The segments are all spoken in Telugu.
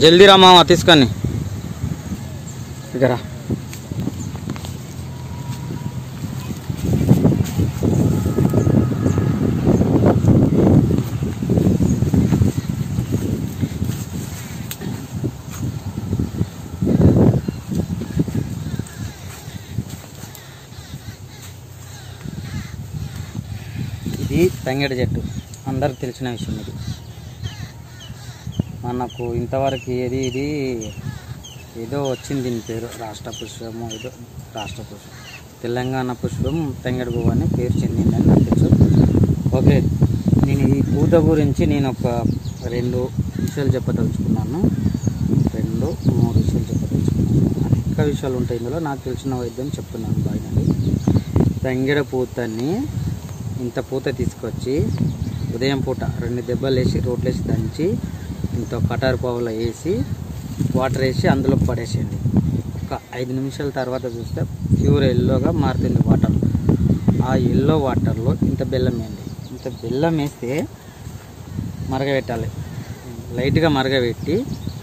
జల్దీ రా మామ తీసుకొని ఇక రా ఇది తంగేడు చెట్టు అందరికి తెలిసిన విషయం ఇది మనకు ఇంతవరకు ఏది ఇది ఏదో వచ్చింది దీని పేరు రాష్ట్ర పుష్పము ఏదో రాష్ట్ర పుష్పం తెలంగాణ పుష్పం తంగేడు పువ్వు అని పేరు చెందిందని నాకు తెలుసు ఓకే నేను ఈ పూత గురించి నేను ఒక రెండు విషయాలు చెప్పదలుచుకున్నాను రెండు మూడు విషయాలు చెప్పదలుచుకున్నాను అనేక విషయాలు ఉంటాయి ఇందులో నాకు తెలిసిన వైద్యం చెప్తున్నాను బాగా తంగెడ పూతని ఇంత పూత తీసుకొచ్చి ఉదయం పూట రెండు దెబ్బలు వేసి రోట్లు వేసి దంచి ఇంత కటారు పావులో వేసి వాటర్ వేసి అందులో పడేసేయండి ఒక ఐదు నిమిషాల తర్వాత చూస్తే ప్యూర్ ఎల్లోగా మారుతుంది వాటర్ ఆ ఎల్లో వాటర్లో ఇంత బెల్లం వేయండి ఇంత బెల్లం వేస్తే మరగబెట్టాలి లైట్గా మరగబెట్టి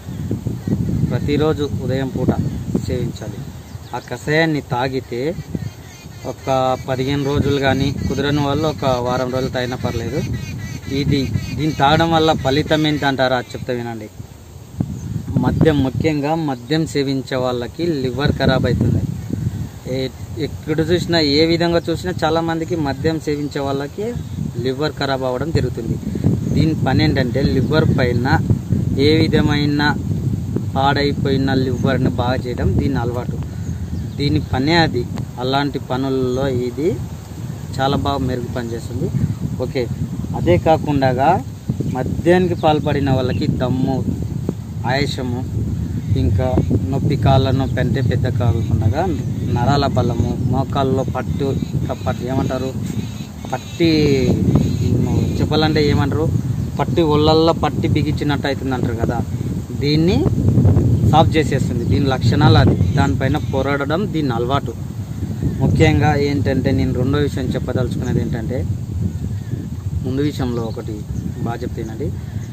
ప్రతిరోజు ఉదయం పూట సేవించాలి ఆ కషాయాన్ని తాగితే ఒక పదిహేను రోజులు కానీ కుదరని వాళ్ళు ఒక వారం రోజులు తాగినా పర్లేదు ఇది దీన్ని తాగడం వల్ల ఫలితం ఏంటంటారా చెప్తా వినండి మద్యం ముఖ్యంగా మద్యం సేవించే వాళ్ళకి లివర్ ఖరాబ్ అవుతుంది ఏ- ఎక్కడ చూసినా ఏ విధంగా చూసినా చాలా మందికి మద్యం సేవించే వాళ్ళకి లివర్ ఖరాబ్ అవ్వడం జరుగుతుంది దీని పని ఏంటంటే లివర్ పైన ఏ విధమైన పాడైపోయిన లివర్ని బాగా చేయడం దీని అలవాటు దీని పనే అది అలాంటి పనుల్లో ఇది చాలా బాగా మెరుగు పనిచేస్తుంది ఓకే అదే కాకుండా మద్యానికి పాల్పడిన వాళ్ళకి దమ్ము ఆయాసము ఇంకా నొప్పి కాళ్ళ నొప్పి అంటే పెద్ద కాకుండా నరాల బలము మోకాల్లో పట్టు ఇంకా పట్టు ఏమంటారు పట్టి ఉమ్, చెప్పాలంటే ఏమంటారు పట్టి ఒళ్ళల్లో పట్టి బిగించినట్టు అవుతుంది అంటారు కదా దీన్ని సాఫ్ చేసేస్తుంది దీని లక్షణాలు అది దానిపైన పోరాడడం దీని అలవాటు ముఖ్యంగా ఏంటంటే నేను రెండో విషయం చెప్పదలుచుకున్నది ఏంటంటే ముందు విషయంలో ఒకటి బాగా చెప్తానండి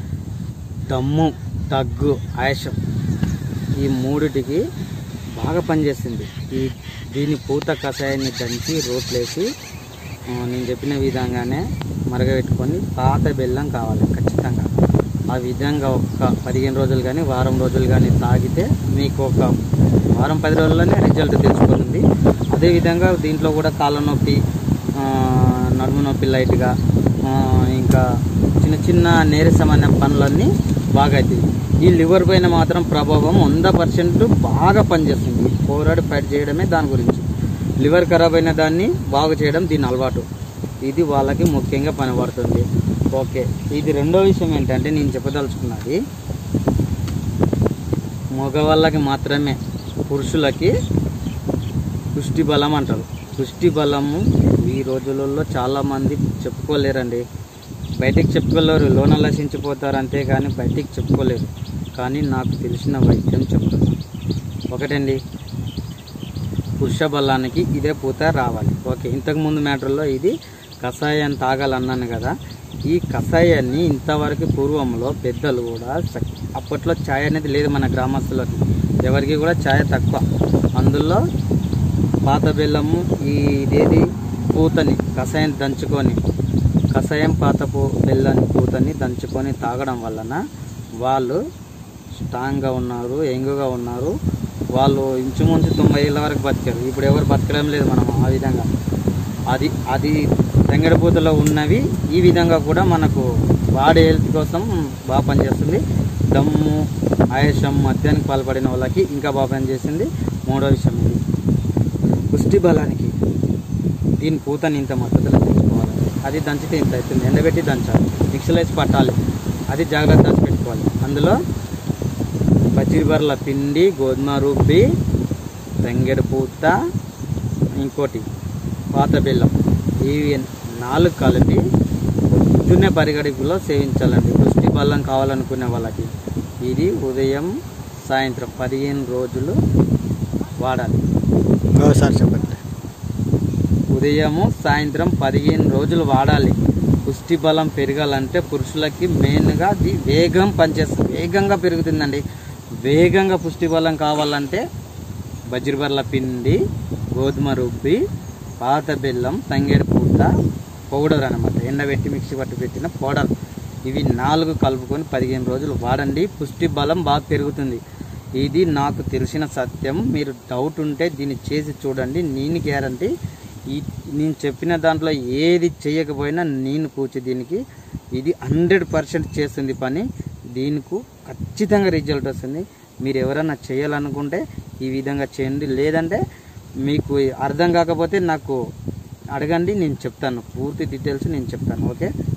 దమ్ము దగ్గు ఆయాసం ఈ మూడిటికి బాగా పనిచేస్తుంది ఈ దీని పూత కషాయాన్ని దంచి రోట్లేసి ఆ, నేను చెప్పిన విధంగానే మరగబెట్టుకొని పాత బెల్లం కావాలి ఖచ్చితంగా ఆ విధంగా ఒక పదిహేను రోజులు కానీ వారం రోజులు కానీ తాగితే మీకు ఒక వారం పది రోజుల్లోనే రిజల్ట్ తెలుసుకుంటుంది అదేవిధంగా దీంట్లో కూడా కాళ్ళ నొప్పి ఆ, నడుము నొప్పి లైట్గా ఆ, ఇంకా చిన్న చిన్న నీరసమైన పనులన్నీ బాగా అవుతాయి ఈ లివర్ పైన మాత్రం ప్రభావం వంద పర్సెంట్ బాగా పనిచేస్తుంది పోరాడి ఫైట్ చేయడమే దాని గురించి లివర్ ఖరాబ్ అయిన దాన్ని బాగు చేయడం దీని అలవాటు ఇది వాళ్ళకి ముఖ్యంగా పనిపడుతుంది ఓకే ఇది రెండో విషయం ఏంటంటే నేను చెప్పదలుచుకున్నది మగవాళ్ళకి మాత్రమే పురుషులకి పుష్టి బలం అంటారు పుష్టి బలము ఈ రోజులలో చాలామంది చెప్పుకోలేరండి బయటికి చెప్పుకోలేరు లోన లసించిపోతారు అంతేగాని బయటికి చెప్పుకోలేరు కానీ నాకు తెలిసిన వైద్యం చెప్తున్నాను ఒకటండి పురుష బలానికి ఇదే పూత రావాలి ఓకే ఇంతకుముందు మ్యాటర్లో ఇది కషాయం తాగాలన్నాను కదా ఈ కషాయాన్ని ఇంతవరకు పూర్వంలో పెద్దలు కూడా చక్- అప్పట్లో ఛాయ్ అనేది లేదు మన గ్రామస్తులకి ఎవరికి కూడా ఛాయ్ తక్కువ అందులో పాత బెల్లము ఈ ఇదేది పూతని కషాయం దంచుకొని కషాయం పాత పూ బెల్లాన్ని పూతని దంచుకొని తాగడం వలన వాళ్ళు స్ట్రాంగ్గా ఉన్నారు యంగ్గా ఉన్నారు వాళ్ళు ఇంచుమించు తొంభై ఏళ్ళ వరకు బతికారు ఇప్పుడు ఎవరు బతకడం లేదు మనం ఆ విధంగా అది అది తెంగడపూతలో ఉన్నవి ఈ విధంగా కూడా మనకు బాడీ హెల్త్ కోసం బాగా పనిచేస్తుంది దమ్ము ఆయాసం మద్యానికి పాల్పడిన వాళ్ళకి ఇంకా బాగా పనిచేస్తుంది మూడో విషయం ఇది పుష్టి బలానికి దీని పూతని ఇంత మద్దతులో తెచ్చుకోవాలి అది దంచితే ఇంత అవుతుంది ఎండబెట్టి దంచాలి మిక్సీలో వేసి పట్టాలి అది జాగ్రత్త దంచి పెట్టుకోవాలి అందులో బర్ల పిండి గోధుమ రుబ్బి తంగెడు పూత ఇంకోటి పాత బెల్లం ఇవి నాలుగు కలిపి పొద్దున్నే పరిగడిలో సేవించాలండి పుష్టి బలం కావాలనుకునే వాళ్ళకి ఇది ఉదయం సాయంత్రం పదిహేను రోజులు వాడాలి ఇంకోసారి చెప్పండి ఉదయము సాయంత్రం పదిహేను రోజులు వాడాలి పుష్టి బలం పెరగాలంటే పురుషులకి మెయిన్గా అది వేగం పనిచేస్తుంది వేగంగా పెరుగుతుందండి వేగంగా పుష్టి బలం కావాలంటే బజ్రిబర్ల పిండి గోధుమ రుబ్బి పాత బెల్లం తంగేడు పూత పౌడర్ అనమాట ఎండబెట్టి మిక్సీ పట్టి పెట్టిన పౌడర్ ఇవి నాలుగు కలుపుకొని పదిహేను రోజులు వాడండి పుష్టి బలం బాగా పెరుగుతుంది ఇది నాకు తెలిసిన సత్యం మీరు డౌట్ ఉంటే దీన్ని చేసి చూడండి నేను గ్యారంటీ ఈ నేను చెప్పిన దాంట్లో ఏది చేయకపోయినా నేను కూర్చి దీనికి ఇది హండ్రెడ్ పర్సెంట్ చేస్తుంది పని దీనికి ఖచ్చితంగా రిజల్ట్ వస్తుంది మీరు ఎవరైనా చేయాలనుకుంటే ఈ విధంగా చేయండి లేదంటే మీకు అర్థం కాకపోతే నాకు అడగండి నేను చెప్తాను పూర్తి డీటెయిల్స్ నేను చెప్తాను ఓకే